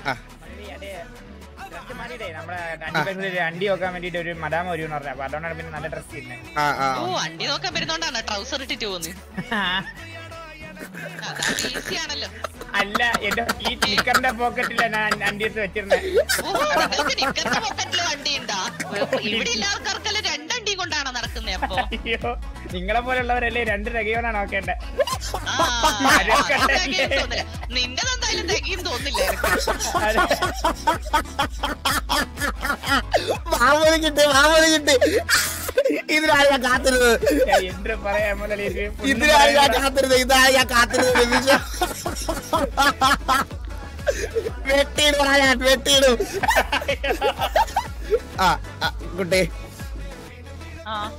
ആ മല്ലി, അതെ. dress മാറിയിട്ടേ, നമ്മളെ അണ്ടി പരിസരത്ത് ഒരു അണ്ടി വെക്കാൻ വേണ്ടിട്ട് ഒരു മദാമ വരുമെന്ന് പറഞ്ഞു അപ്പൊ അതുകൊണ്ടാണ് പിന്നെ നല്ല ഡ്രസ് ചെയ്യുന്നത് ആ ആ ഓ അണ്ടി നോക്കാൻ വരുന്നോണ്ടാണ് ട്രൗസർ ഇട്ടിട്ട് പോകുന്നത് അതാണ് ഈസി ആണല്ലോ അല്ല എന്റെ ഈ നിക്കറിന്റെ പോക്കറ്റിലാണ് ഞാൻ അണ്ടി എടുത്ത് വെച്ചിരുന്നത് ഓ നിങ്ങൾക്ക് നിക്കറിന്റെ പോക്കറ്റില് വണ്ടി ഉണ്ടാ ഇവിടെ ഇല്ല ആൾക്കാർക്കെല്ലാം രണ്ടണ്ടി കൊണ്ടാണ് നടക്കുന്നത് അപ്പൊ അയ്യോ നിങ്ങളെ പോലുള്ളവരല്ലേ രണ്ട് രകയോണാണ് നോക്കേണ്ടത് ആ, അത് തികയും തോന്നില്ല നിന്റെത് എന്തായാലും തികയും തോന്നില്ല എനിക്ക്. മാമൂലി കിട്ടി മാമൂലി കിട്ടി ഇതിനാണ് ഞാൻ കാത്തിരുന്നത് എന്ത് പറയാ മുതലേ ഇതിനാണ് ഞാൻ കാത്തിരുന്നത് ഇതാണ് ഞാൻ കാത്തിരുന്നത് നിമിഷം വെട്ടിയിടും ഞാൻ വെട്ടിയിടും ആ ആ, കുട്ടി ആ